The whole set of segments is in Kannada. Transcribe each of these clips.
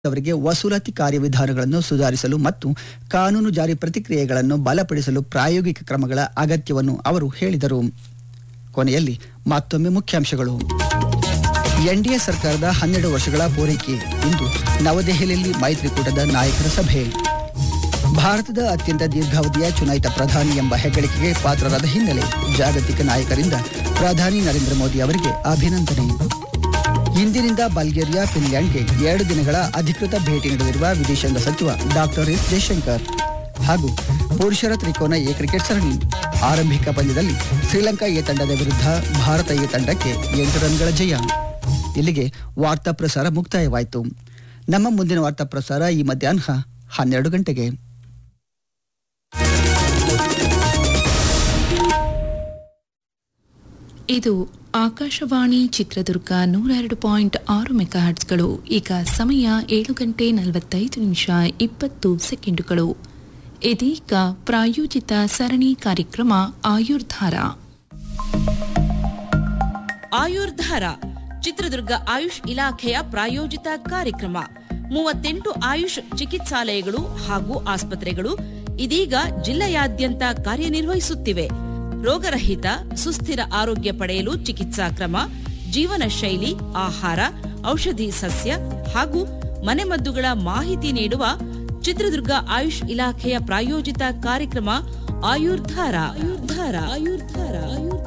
ಅವರಿಗೆ ವಸೂಲಾತಿ ಕಾರ್ಯವಿಧಾನಗಳನ್ನು ಸುಧಾರಿಸಲು ಮತ್ತು ಕಾನೂನು ಜಾರಿ ಪ್ರತಿಕ್ರಿಯೆಗಳನ್ನು ಬಲಪಡಿಸಲು ಪ್ರಾಯೋಗಿಕ ಕ್ರಮಗಳ ಅಗತ್ಯವನ್ನು ಅವರು ಹೇಳಿದರು ಕೊನೆಯಲ್ಲಿ ಮತ್ತೊಮ್ಮೆ ಮುಖ್ಯಾಂಶಗಳು ಎನ್ಡಿಎ ಸರ್ಕಾರದ ಹನ್ನೆರಡು ವರ್ಷಗಳ ಪೂರೈಕೆ ಇಂದು ನವದೆಹಲಿಯಲ್ಲಿ ಮೈತ್ರಿಕೂಟದ ನಾಯಕರ ಸಭೆ ಭಾರತದ ಅತ್ಯಂತ ದೀರ್ಘಾವಧಿಯ ಚುನಾಯಿತ ಪ್ರಧಾನಿ ಎಂಬ ಹೆಗ್ಗಳಿಕೆಗೆ ಪಾತ್ರರಾದ ಹಿನ್ನೆಲೆ ಜಾಗತಿಕ ನಾಯಕರಿಂದ ಪ್ರಧಾನಿ ನರೇಂದ್ರ ಮೋದಿ ಅವರಿಗೆ ಅಭಿನಂದನೆ ಇಂದಿನಿಂದ ಬಲ್ಗೇರಿಯಾ ಫಿನ್ಲ್ಯಾಂಡ್ಗೆ ಎರಡು ದಿನಗಳ ಅಧಿಕೃತ ಭೇಟಿ ನೀಡಲಿರುವ ವಿದೇಶಾಂಗ ಸಚಿವ ಡಾಕ್ಟರ್ ಎಸ್ ಜಯಶಂಕರ್ ಹಾಗೂ ಪುರುಷರ ತ್ರಿಕೋನ ಎ ಕ್ರಿಕೆಟ್ ಸರಣಿ ಆರಂಭಿಕ ಪಂದ್ಯದಲ್ಲಿ ಶ್ರೀಲಂಕಾ ಎ ತಂಡದ ವಿರುದ್ಧ ಭಾರತ ಎ ತಂಡಕ್ಕೆ ಎಂಟು ರನ್ಗಳ ಜಯ ಇಲ್ಲಿಗೆ ವಾರ್ತಾ ಪ್ರಸಾರ ಮುಕ್ತಾಯವಾಯಿತು ನಮ್ಮ ಮುಂದಿನ ವಾರ್ತಾ ಪ್ರಸಾರ ಈ ಮಧ್ಯಾಹ್ನ ಹನ್ನೆರಡು ಗಂಟೆಗೆ ಇದು ಆಕಾಶವಾಣಿ ಚಿತ್ರದುರ್ಗ ನೂರ ಎರಡು ಪಾಯಿಂಟ್ ಆರು ಮೆಗಾಹರ್ಟ್ಸ್ಗಳು ಈಗ ಸಮಯ ಏಳು ಗಂಟೆ ನಲವತ್ತೈದು ನಿಮಿಷ ಇಪ್ಪತ್ತು ಸೆಕೆಂಡುಗಳು ಇದೀಗ ಪ್ರಾಯೋಜಿತ ಸರಣಿ ಕಾರ್ಯಕ್ರಮ ಆಯುರ್ಧಾರ ಆಯುರ್ಧಾರ ಚಿತ್ರದುರ್ಗ ಆಯುಷ್ ಇಲಾಖೆಯ ಪ್ರಾಯೋಜಿತ ಕಾರ್ಯಕ್ರಮ ಮೂವತ್ತೆಂಟು ಆಯುಷ್ ಚಿಕಿತ್ಸಾಲಯಗಳು ಹಾಗೂ ಆಸ್ಪತ್ರೆಗಳು ಇದೀಗ ಜಿಲ್ಲೆಯಾದ್ಯಂತ ಕಾರ್ಯನಿರ್ವಹಿಸುತ್ತಿವೆ ರೋಗರಹಿತ ಸುಸ್ಥಿರ ಆರೋಗ್ಯ ಪಡೆಯಲು ಚಿಕಿತ್ಸಾ ಕ್ರಮ ಜೀವನ ಶೈಲಿ ಆಹಾರ ಔಷಧಿ ಸಸ್ಯ ಹಾಗೂ ಮನೆಮದ್ದುಗಳ ಮಾಹಿತಿ ನೀಡುವ ಚಿತ್ರದುರ್ಗ ಆಯುಷ್ ಇಲಾಖೆಯ ಪ್ರಾಯೋಜಿತ ಕಾರ್ಯಕ್ರಮ ಆಯುರ್ಧಾರ ಆಯುರ್ಧಾರ ಆಯುರ್ಧಾರ ಆಯುರ್ಧಾರ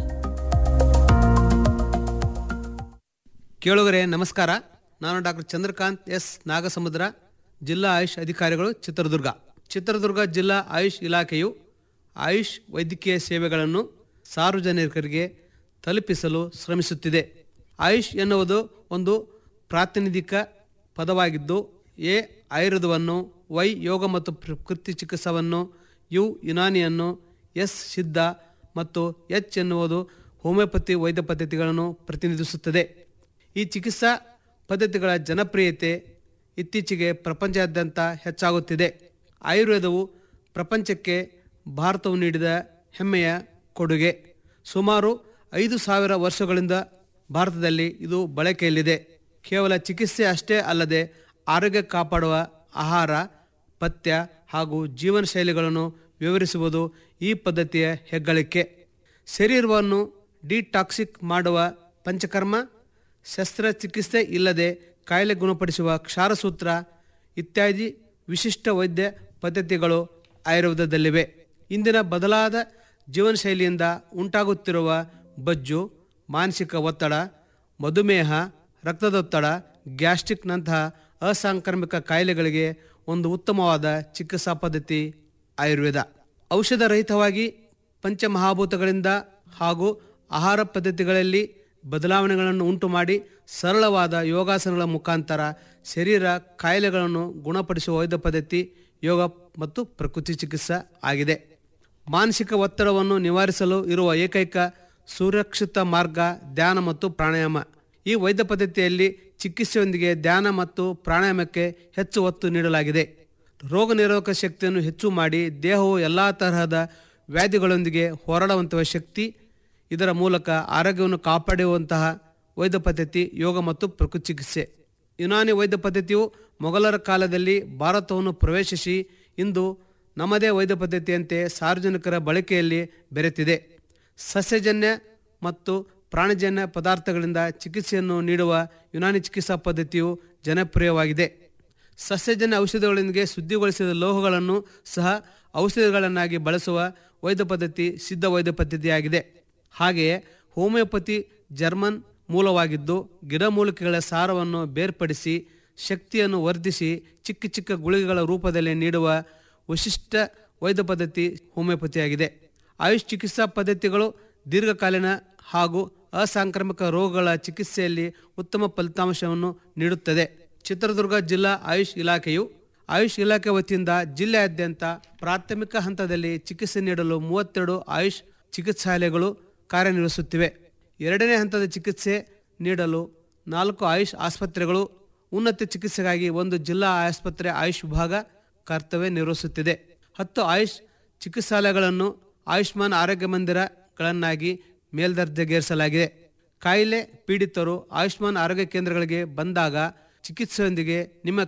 ಕೇಳುಗರೆ ನಮಸ್ಕಾರ ನಾನು ಡಾಕ್ಟರ್ ಚಂದ್ರಕಾಂತ್ ಎಸ್ ನಾಗಸಮುದ್ರ ಜಿಲ್ಲಾ ಆಯುಷ್ ಅಧಿಕಾರಿಗಳು ಚಿತ್ರದುರ್ಗ ಚಿತ್ರದುರ್ಗ ಜಿಲ್ಲಾ ಆಯುಷ್ ಇಲಾಖೆಯು ಆಯುಷ್ ವೈದ್ಯಕೀಯ ಸೇವೆಗಳನ್ನು ಸಾರ್ವಜನಿಕರಿಗೆ ತಲುಪಿಸಲು ಶ್ರಮಿಸುತ್ತಿದೆ ಆಯುಷ್ ಎನ್ನುವುದು ಒಂದು ಪ್ರಾತಿನಿಧಿಕ ಪದವಾಗಿದ್ದು ಎ ಆಯುರ್ವೇದವನ್ನು ವೈ ಯೋಗ ಮತ್ತು ಪ್ರಕೃತಿ ಚಿಕಿತ್ಸವನ್ನು ಯು ಯುನಾನಿಯನ್ನು ಎಸ್ ಸಿದ್ಧ ಮತ್ತು ಎಚ್ ಎನ್ನುವುದು ಹೋಮಿಯೋಪತಿ ವೈದ್ಯ ಪದ್ಧತಿಗಳನ್ನು ಪ್ರತಿನಿಧಿಸುತ್ತದೆ ಈ ಚಿಕಿತ್ಸಾ ಪದ್ಧತಿಗಳ ಜನಪ್ರಿಯತೆ ಇತ್ತೀಚೆಗೆ ಪ್ರಪಂಚಾದ್ಯಂತ ಹೆಚ್ಚಾಗುತ್ತಿದೆ ಆಯುರ್ವೇದವು ಪ್ರಪಂಚಕ್ಕೆ ಭಾರತವು ನೀಡಿದ ಹೆಮ್ಮೆಯ ಕೊಡುಗೆ ಸುಮಾರು ಐದು ಸಾವಿರ ವರ್ಷಗಳಿಂದ ಭಾರತದಲ್ಲಿ ಇದು ಬಳಕೆಯಲ್ಲಿದೆ ಕೇವಲ ಚಿಕಿತ್ಸೆ ಅಷ್ಟೇ ಅಲ್ಲದೆ ಆರೋಗ್ಯ ಕಾಪಾಡುವ ಆಹಾರ ಪಥ್ಯ ಹಾಗೂ ಜೀವನ ಶೈಲಿಗಳನ್ನು ವಿವರಿಸುವುದು ಈ ಪದ್ಧತಿಯ ಹೆಗ್ಗಳಿಕೆ ಶರೀರವನ್ನು ಡಿಟಾಕ್ಸಿಕ್ ಮಾಡುವ ಪಂಚಕರ್ಮ ಶಸ್ತ್ರಚಿಕಿತ್ಸೆ ಇಲ್ಲದೆ ಕಾಯಿಲೆ ಗುಣಪಡಿಸುವ ಕ್ಷಾರಸೂತ್ರ ಇತ್ಯಾದಿ ವಿಶಿಷ್ಟ ವೈದ್ಯ ಪದ್ಧತಿಗಳು ಆಯುರ್ವೇದದಲ್ಲಿವೆ ಇಂದಿನ ಬದಲಾದ ಜೀವನ ಶೈಲಿಯಿಂದ ಉಂಟಾಗುತ್ತಿರುವ ಬಜ್ಜು ಮಾನಸಿಕ ಒತ್ತಡ ಮಧುಮೇಹ ರಕ್ತದೊತ್ತಡ ಗ್ಯಾಸ್ಟ್ರಿಕ್ನಂತಹ ಅಸಾಂಕ್ರಾಮಿಕ ಕಾಯಿಲೆಗಳಿಗೆ ಒಂದು ಉತ್ತಮವಾದ ಚಿಕಿತ್ಸಾ ಪದ್ಧತಿ ಆಯುರ್ವೇದ ಔಷಧ ರಹಿತವಾಗಿ ಪಂಚಮಹಾಭೂತಗಳಿಂದ ಹಾಗೂ ಆಹಾರ ಪದ್ಧತಿಗಳಲ್ಲಿ ಬದಲಾವಣೆಗಳನ್ನು ಉಂಟು ಮಾಡಿ ಸರಳವಾದ ಯೋಗಾಸನಗಳ ಮುಖಾಂತರ ಶರೀರ ಕಾಯಿಲೆಗಳನ್ನು ಗುಣಪಡಿಸುವ ವೈದ್ಯ ಪದ್ಧತಿ ಯೋಗ ಮತ್ತು ಪ್ರಕೃತಿ ಚಿಕಿತ್ಸಾ ಆಗಿದೆ ಮಾನಸಿಕ ಒತ್ತಡವನ್ನು ನಿವಾರಿಸಲು ಇರುವ ಏಕೈಕ ಸುರಕ್ಷಿತ ಮಾರ್ಗ ಧ್ಯಾನ ಮತ್ತು ಪ್ರಾಣಾಯಾಮ ಈ ವೈದ್ಯ ಪದ್ಧತಿಯಲ್ಲಿ ಚಿಕಿತ್ಸೆಯೊಂದಿಗೆ ಧ್ಯಾನ ಮತ್ತು ಪ್ರಾಣಾಯಾಮಕ್ಕೆ ಹೆಚ್ಚು ಒತ್ತು ನೀಡಲಾಗಿದೆ ರೋಗ ನಿರೋಧಕ ಶಕ್ತಿಯನ್ನು ಹೆಚ್ಚು ಮಾಡಿ ದೇಹವು ಎಲ್ಲ ತರಹದ ವ್ಯಾಧಿಗಳೊಂದಿಗೆ ಹೋರಾಡುವಂತಹ ಶಕ್ತಿ ಇದರ ಮೂಲಕ ಆರೋಗ್ಯವನ್ನು ಕಾಪಾಡುವಂತಹ ವೈದ್ಯ ಪದ್ಧತಿ ಯೋಗ ಮತ್ತು ಪ್ರಕೃತಿ ಚಿಕಿತ್ಸೆ ಯುನಾನಿ ವೈದ್ಯ ಪದ್ಧತಿಯು ಮೊಘಲರ ಕಾಲದಲ್ಲಿ ಭಾರತವನ್ನು ಪ್ರವೇಶಿಸಿ ಇಂದು ನಮ್ಮದೇ ವೈದ್ಯ ಪದ್ಧತಿಯಂತೆ ಸಾರ್ವಜನಿಕರ ಬಳಕೆಯಲ್ಲಿ ಬೆರೆತಿದೆ ಸಸ್ಯಜನ್ಯ ಮತ್ತು ಪ್ರಾಣಿಜನ್ಯ ಪದಾರ್ಥಗಳಿಂದ ಚಿಕಿತ್ಸೆಯನ್ನು ನೀಡುವ ಯುನಾನಿ ಚಿಕಿತ್ಸಾ ಪದ್ಧತಿಯು ಜನಪ್ರಿಯವಾಗಿದೆ ಸಸ್ಯಜನ್ಯ ಔಷಧಿಗಳೊಂದಿಗೆ ಶುದ್ಧಿಗೊಳಿಸಿದ ಲೋಹಗಳನ್ನು ಸಹ ಔಷಧಿಗಳನ್ನಾಗಿ ಬಳಸುವ ವೈದ್ಯ ಪದ್ಧತಿ ಸಿದ್ಧ ವೈದ್ಯ ಪದ್ಧತಿಯಾಗಿದೆ ಹಾಗೆಯೇ ಹೋಮಿಯೋಪತಿ ಜರ್ಮನ್ ಮೂಲವಾಗಿದ್ದು ಗಿಡಮೂಲಿಕೆಗಳ ಸಾರವನ್ನು ಬೇರ್ಪಡಿಸಿ ಶಕ್ತಿಯನ್ನು ವರ್ಧಿಸಿ ಚಿಕ್ಕ ಚಿಕ್ಕ ಗುಳಿಗೆಗಳ ರೂಪದಲ್ಲಿ ನೀಡುವ ವಿಶಿಷ್ಟ ವೈದ್ಯ ಪದ್ಧತಿ ಹೋಮಿಯೋಪತಿಯಾಗಿದೆ ಆಯುಷ್ ಚಿಕಿತ್ಸಾ ಪದ್ಧತಿಗಳು ದೀರ್ಘಕಾಲೀನ ಹಾಗೂ ಅಸಾಂಕ್ರಾಮಿಕ ರೋಗಗಳ ಚಿಕಿತ್ಸೆಯಲ್ಲಿ ಉತ್ತಮ ಫಲಿತಾಂಶವನ್ನು ನೀಡುತ್ತದೆ ಚಿತ್ರದುರ್ಗ ಜಿಲ್ಲಾ ಆಯುಷ್ ಇಲಾಖೆಯು ಆಯುಷ್ ಇಲಾಖೆ ವತಿಯಿಂದ ಜಿಲ್ಲೆಯಾದ್ಯಂತ ಪ್ರಾಥಮಿಕ ಹಂತದಲ್ಲಿ ಚಿಕಿತ್ಸೆ ನೀಡಲು ಮೂವತ್ತೆರಡು ಆಯುಷ್ ಚಿಕಿತ್ಸಾಲಯಗಳು ಕಾರ್ಯನಿರ್ವಹಿಸುತ್ತಿವೆ ಎರಡನೇ ಹಂತದ ಚಿಕಿತ್ಸೆ ನೀಡಲು ನಾಲ್ಕು ಆಯುಷ್ ಆಸ್ಪತ್ರೆಗಳು ಉನ್ನತ ಚಿಕಿತ್ಸೆಗಾಗಿ ಒಂದು ಜಿಲ್ಲಾ ಆಸ್ಪತ್ರೆ ಆಯುಷ್ ವಿಭಾಗ ಕರ್ತವ್ಯ ನಿರ್ವಹಿಸುತ್ತಿದೆ ಹತ್ತು ಆಯುಷ್ ಚಿಕಿತ್ಸಾಲಯಗಳನ್ನು ಆಯುಷ್ಮಾನ್ ಆರೋಗ್ಯ ಮಂದಿರಗಳನ್ನಾಗಿ ಮೇಲ್ದರ್ಜೆಗೇರಿಸಲಾಗಿದೆ ಕಾಯಿಲೆ ಪೀಡಿತರು ಆಯುಷ್ಮಾನ್ ಆರೋಗ್ಯ ಕೇಂದ್ರಗಳಿಗೆ ಬಂದಾಗ ಚಿಕಿತ್ಸೆಯೊಂದಿಗೆ ನಿಮ್ಮ